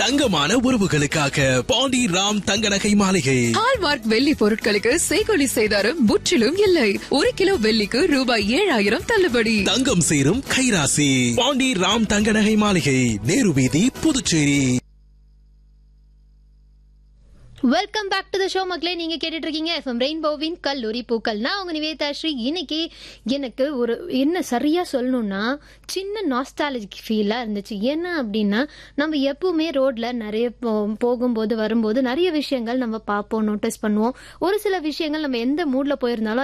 தங்கமான உறவுகளுக்காக பாண்டி ராம் தங்க நகை மாளிகை ஹால்மார்க் வெள்ளி பொருட்களுக்கு செய்கொலி செய்தாரும் முற்றிலும் இல்லை ஒரு கிலோ வெள்ளிக்கு ரூபாய் ஏழாயிரம் தள்ளுபடி தங்கம் சேரும் கைராசி பாண்டி ராம் தங்க நகை மாளிகை நேரு வீதி Puducherry welcome back to the show மக்களே நீங்க கேட்டுட்டு இருக்கீங்க எஃப்எம் ரெயின்போவின் கல்லூரி பூக்கள் நான் உங்க நிவேதா ஸ்ரீ இன்னைக்கு எனக்கு ஒரு என்ன சரியா சொல்லணும்னா சின்ன நாஸ்டாலஜிக் ஃபீலா இருந்துச்சு என்ன அப்படின்னா நம்ம எப்பவுமே ரோட்ல நிறைய போ- போகும்போது வரும்போது நிறைய விஷயங்கள் நம்ம பார்ப்போம் நோட்டீஸ் பண்ணுவோம் ஒரு சில விஷயங்கள் நம்ம எந்த மூட்ல போயிருந்தாலும்